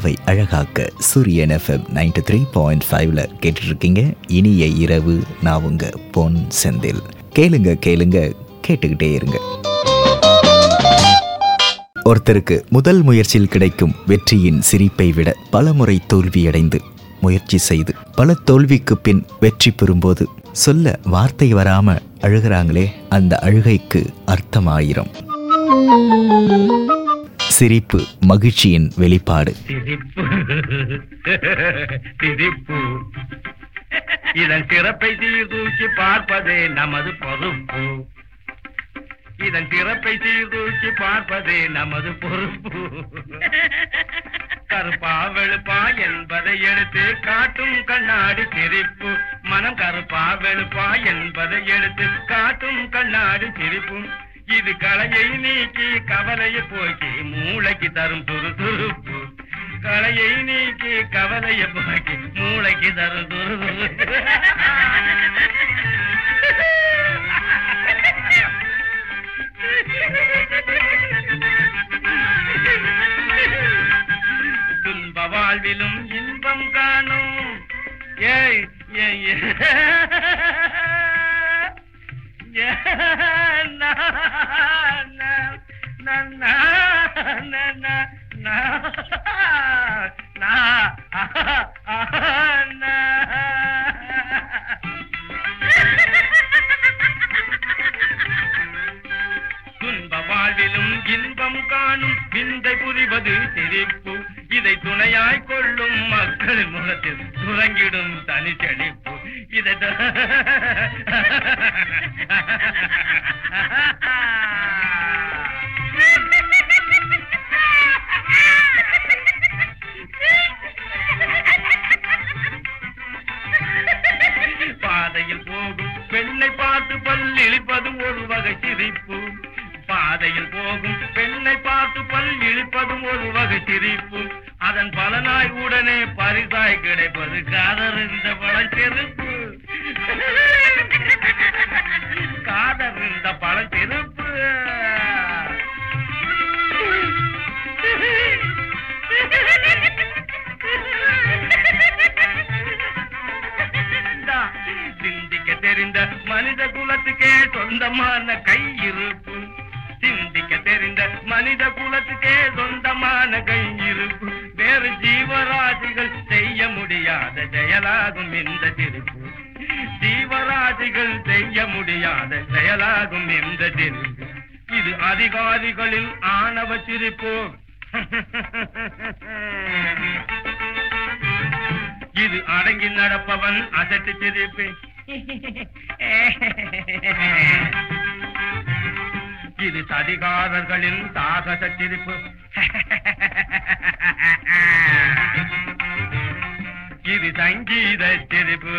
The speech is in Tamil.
இரவை அழகாக்க சூரியன் எஃப்எம் நைன்டி த்ரீ பாயிண்ட் ஃபைவ்ல கேட்டுட்ருக்கீங்க இனிய இரவு நான் உங்க பொன் செந்தில் கேளுங்க கேளுங்க கேட்டுக்கிட்டே இருங்க ஒருத்தருக்கு முதல் முயற்சியில் கிடைக்கும் வெற்றியின் சிரிப்பை விட பலமுறை தோல்வியடைந்து முயற்சி செய்து பல தோல்விக்கு பின் வெற்றி பெறும்போது சொல்ல வார்த்தை வராம அழுகிறாங்களே அந்த அழுகைக்கு அர்த்தமாயிரம் சிரிப்பு மகிழ்ச்சியின் வெளிப்பாடு சிரிப்பு சிரிப்பு இதன் சிறப்பை சீர்தூக்கி பார்ப்பதே நமது பொறுப்பு இதன் சிறப்பை சீர்தூக்கி பார்ப்பதே நமது பொறுப்பு கருப்பா வெளுப்பா என்பதை எடுத்து காட்டும் கண்ணாடி சிரிப்பு மனம் கருப்பா வெளுப்பா என்பதை எடுத்து காட்டும் கண்ணாடி சிரிப்பும் இது கலையை நீக்கி கவலையை போக்கி மூளைக்கு தரும் துருதுருப்பு கலையை நீக்கி கவலையை போக்கி மூளைக்கு தரும் துருதுருப்பு துன்ப வாழ்விலும் இன்பம் காணும் ஏய் ஏய், ஏய். ஏய், நா, நா, நா, நா, நா, நா, நா, நா, ஆஹா, ஆஹா, நா. துன்ப வாழ்விலும் இன்பம் காணும் விந்தை புரிவது சிரிப்பு இதை துணையாய் கொள்ளும் மக்கள் முகத்தில் துறங்கிடும் தனி செழிப்பு இதை த- பாதையில் போகும் பெண்ணை பார்த்து பல் இழிப்பதும் ஒரு வகை சிரிப்பு பாதையில் போகும் பெண்ணை பார்த்து பல் இழிப்பதும் ஒரு வகை சிரிப்பு அதன் பலனாய் உடனே பரிசாய் கிடைப்பது காதர் இந்த பழச்செருப்பு காதர் இந்த பழச்செருப்பு இந்தா, சிந்திக்க தெரிந்த மனித குலத்துக்கே சொந்தமான கை இருப்பு சிந்திக்க தெரிந்த மனித குலத்துக்கே சொந்தமான கை இருப்பு வேறு ஜீவராசிகள் செய்ய முடியாத செயலாகும் இந்த சிரிப்பு ஜீவராசிகள் செய்ய முடியாத செயலாகும் இந்த சிரிப்பு இது அதிகாரிகளின் ஆணவ சிரிப்பு இது அடங்கி நடப்பவன் அசட்டு சிரிப்பு இது சதிகாரர்களின் சாகச சிரிப்பு இது சங்கீத சிரிப்பு